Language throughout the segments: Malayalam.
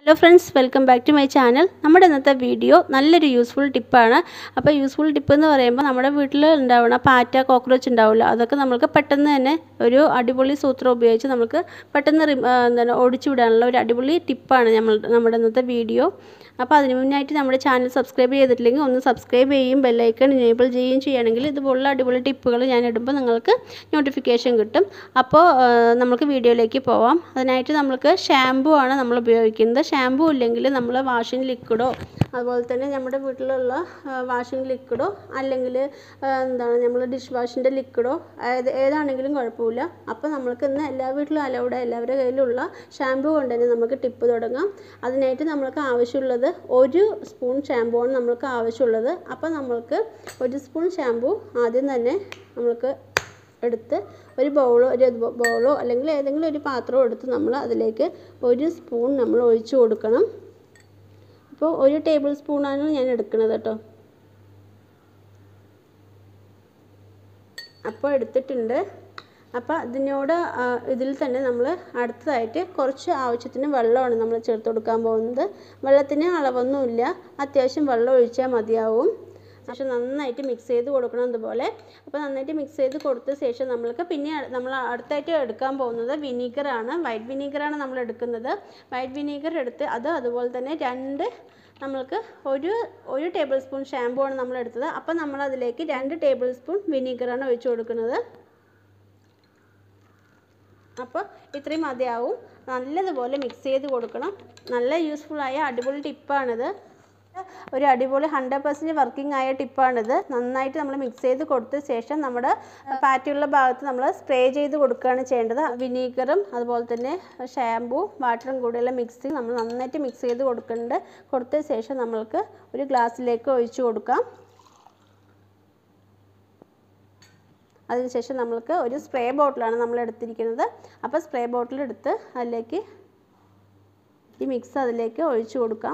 hello friends welcome back to my channel നമ്മുടെ ഇന്നത്തെ വീഡിയോ നല്ലൊരു യൂസ്ഫുൾ ടിപ്പാണ് അപ്പോൾ യൂസ്ഫുൾ ടിപ്പ് എന്ന് പറയുമ്പോൾ നമ്മുടെ വീട്ടിൽ ഉണ്ടാവുന്ന പാറ്റ കോക്രോച്ച് ഉണ്ടാവില്ല അതൊക്കെ നമുക്ക് പെട്ടെന്ന് തന്നെ ഒരു അടിപൊളി സൂത്രം ഉപയോഗിച്ച് നമുക്ക് പെട്ടെന്ന് റിം- ആ, എന്താണ് ഓടിച്ചു വിടാനുള്ള ഒരു അടിപൊളി ടിപ്പാണ് നമ്മൾ നമ്മുടെ ഇന്നത്തെ വീഡിയോ അപ്പോൾ അതിന് മുന്നായിട്ട് നമ്മുടെ ചാനൽ സബ്സ്ക്രൈബ് ചെയ്തിട്ടില്ലെങ്കിൽ ഒന്ന് സബ്സ്ക്രൈബ് ചെയ്യും ബെല്ലൈക്കൺ ഇനേബിൾ ചെയ്യുകയും ചെയ്യുകയാണെങ്കിൽ ഇതുപോലുള്ള അടിപൊളി ടിപ്പുകൾ ഞാൻ ഇടുമ്പോൾ നിങ്ങൾക്ക് നോട്ടിഫിക്കേഷൻ കിട്ടും അപ്പോൾ ആ, നമുക്ക് വീഡിയോയിലേക്ക് പോവാം അതിനായിട്ട് നമുക്ക് ഷാമ്പു ആണ് നമ്മൾ ഉപയോഗിക്കുന്നത് ഷാമ്പു ഇല്ലെങ്കിൽ നമ്മൾ വാഷിംഗ് ലിക്വിഡോ അതുപോലെ തന്നെ നമ്മുടെ വീട്ടിലുള്ള വാഷിംഗ് ലിക്വിഡോ അല്ലെങ്കിൽ എന്താണ് നമ്മൾ ഡിഷ് വാഷിൻ്റെ ലിക്വിഡോ ഏത് ഏതാണെങ്കിലും കുഴപ്പമില്ല അപ്പോൾ നമ്മൾക്ക് ഇന്ന് എല്ലാ വീട്ടിലും അലൗഡ് എല്ലാവരുടെ കയ്യിലുള്ള ഷാമ്പു കൊണ്ട് തന്നെ നമുക്ക് ടിപ്പ് തുടങ്ങാം അതിനായിട്ട് നമ്മൾക്ക് ആവശ്യമുള്ളത് ഒരു സ്പൂൺ ഷാമ്പു ആണ് നമ്മൾക്ക് ആവശ്യമുള്ളത് അപ്പോൾ നമ്മൾക്ക് ഒരു സ്പൂൺ ഷാമ്പു ആദ്യം തന്നെ നമ്മൾക്ക് എടുത്ത് ഒരു ബൗളോ ഒരു ബൗളോ അല്ലെങ്കിൽ ഏതെങ്കിലും ഒരു പാത്രമോ എടുത്ത് നമ്മൾ അതിലേക്ക് ഒരു സ്പൂൺ നമ്മൾ ഒഴിച്ചു കൊടുക്കണം അപ്പോൾ ഒരു ടേബിൾ സ്പൂണാണ് ഞാൻ എടുക്കുന്നത് കേട്ടോ അപ്പോൾ എടുത്തിട്ടുണ്ട് അപ്പോൾ അതിനോട് ആ, ഇതിൽ തന്നെ നമ്മൾ അടുത്തതായിട്ട് കുറച്ച് ആവശ്യത്തിന് വെള്ളമാണ് നമ്മൾ ചേർത്ത് കൊടുക്കാൻ പോകുന്നത് വെള്ളത്തിന് അളവൊന്നുമില്ല അത്യാവശ്യം വെള്ളം ഒഴിച്ചാൽ മതിയാവും പക്ഷെ നന്നായിട്ട് മിക്സ് ചെയ്ത് കൊടുക്കണം അതുപോലെ അപ്പോൾ നന്നായിട്ട് മിക്സ് ചെയ്ത് കൊടുത്ത ശേഷം നമ്മൾക്ക് പിന്നെ അ- നമ്മൾ അടുത്തായിട്ട് എടുക്കാൻ പോകുന്നത് വിനീഗറാണ് വൈറ്റ് വിനീഗറാണ് നമ്മൾ എടുക്കുന്നത് വൈറ്റ് വിനീഗർ എടുത്ത് അത് അതുപോലെ തന്നെ രണ്ട് നമ്മൾക്ക് ഒരു ഒരു ടേബിൾ സ്പൂൺ ഷാമ്പു ആണ് നമ്മൾ എടുത്തത് അപ്പോൾ നമ്മൾ അതിലേക്ക് രണ്ട് ടേബിൾ സ്പൂൺ വിനീഗറാണ് ഒഴിച്ചു കൊടുക്കുന്നത് അപ്പോൾ ഇത്രയും മതിയാവും നല്ലതുപോലെ മിക്സ് ചെയ്ത് കൊടുക്കണം നല്ല യൂസ്ഫുള്ളായ അടിപൊളി ടിപ്പാണിത് ഒരു അടിപൊളി ഹൺഡ്രഡ് പെർസെൻറ്റ് വർക്കിംഗ് ആയ ടിപ്പാണിത് നന്നായിട്ട് നമ്മൾ മിക്സ് ചെയ്ത് കൊടുത്ത ശേഷം നമ്മുടെ പാറ്റിയുള്ള ഭാഗത്ത് നമ്മൾ സ്പ്രേ ചെയ്ത് കൊടുക്കുകയാണ് ചെയ്യേണ്ടത് വിനീഗറും അതുപോലെ തന്നെ ഷാമ്പു വാട്ടറും കൂടെയുള്ള മിക്സിങ് നമ്മൾ നന്നായിട്ട് മിക്സ് ചെയ്ത് കൊടുക്കുന്നുണ്ട് കൊടുത്ത ശേഷം നമ്മൾക്ക് ഒരു ഗ്ലാസ്സിലേക്ക് ഒഴിച്ചു കൊടുക്കാം അതിനുശേഷം നമ്മൾക്ക് ഒരു സ്പ്രേ ബോട്ടിലാണ് നമ്മൾ എടുത്തിരിക്കുന്നത് അപ്പോൾ സ്പ്രേ ബോട്ടിൽ എടുത്ത് അതിലേക്ക് ഈ മിക്സ് അതിലേക്ക് ഒഴിച്ചു കൊടുക്കാം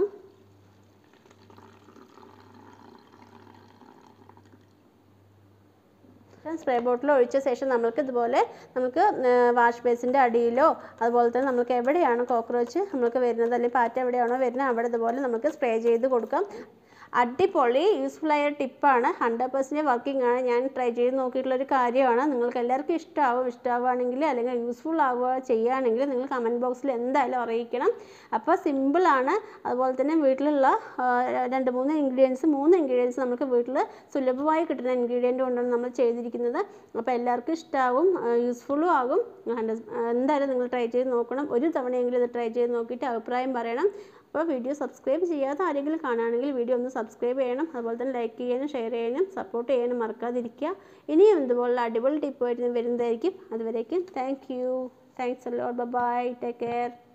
സ്പ്രേ ബോട്ടിൽ ഒഴിച്ച ശേഷം നമ്മൾക്ക് ഇതുപോലെ നമുക്ക് വാഷ് ബേസിൻ്റെ അടിയിലോ അതുപോലെ തന്നെ നമുക്ക് എവിടെയാണോ കോക്രോച്ച് നമുക്ക് വരുന്നത് അല്ലെങ്കിൽ പാറ്റ എവിടെയാണോ വരുന്നത് അവിടെ ഇതുപോലെ നമുക്ക് സ്പ്രേ ചെയ്ത് കൊടുക്കാം അടിപൊളി യൂസ്ഫുൾ ആയ ടിപ്പാണ് ഹൺഡ്രഡ് പെർസെൻറ്റ് വർക്കിംഗ് ആണ് ഞാൻ ട്രൈ ചെയ്ത് നോക്കിയിട്ടുള്ള ഒരു കാര്യമാണ് നിങ്ങൾക്ക് എല്ലാവർക്കും ഇഷ്ടമാവും ഇഷ്ടമാവുകയാണെങ്കിൽ അല്ലെങ്കിൽ യൂസ്ഫുൾ ആവുക ചെയ്യുകയാണെങ്കിൽ നിങ്ങൾ കമൻറ്റ് ബോക്സിൽ എന്തായാലും അറിയിക്കണം അപ്പോൾ സിമ്പിളാണ് അതുപോലെ തന്നെ വീട്ടിലുള്ള ആ, രണ്ട് മൂന്ന് ഇൻഗ്രീഡിയൻസ് മൂന്ന് ഇൻഗ്രീഡിയൻസ് നമുക്ക് വീട്ടിൽ സുലഭമായി കിട്ടുന്ന ഇൻഗ്രീഡിയൻ്റ് കൊണ്ടാണ് നമ്മൾ ചെയ്തിരിക്കുന്നത് അപ്പോൾ എല്ലാവർക്കും ഇഷ്ടമാവും യൂസ്ഫുള്ളും ആകും ഹൺഡ്രഡ് എന്തായാലും നിങ്ങൾ ട്രൈ ചെയ്ത് നോക്കണം ഒരു തവണയെങ്കിലും ഇത് ട്രൈ ചെയ്ത് നോക്കിയിട്ട് അഭിപ്രായം പറയണം അപ്പോൾ വീഡിയോ സബ്സ്ക്രൈബ് ചെയ്യാത്ത ആരെങ്കിലും കാണുകയാണെങ്കിൽ വീഡിയോ ഒന്ന് സബ്സ്ക്രൈബ് ചെയ്യണം അതുപോലെ തന്നെ ലൈക്ക് ചെയ്യാനും ഷെയർ ചെയ്യാനും സപ്പോർട്ട് ചെയ്യാനും മറക്കാതിരിക്കുക ഇനിയും ഇതുപോലുള്ള അടിപൊളി ടിപ്പ് വരുന്നതായിരിക്കും അതുവരേക്കും thank you thanks lot bye take care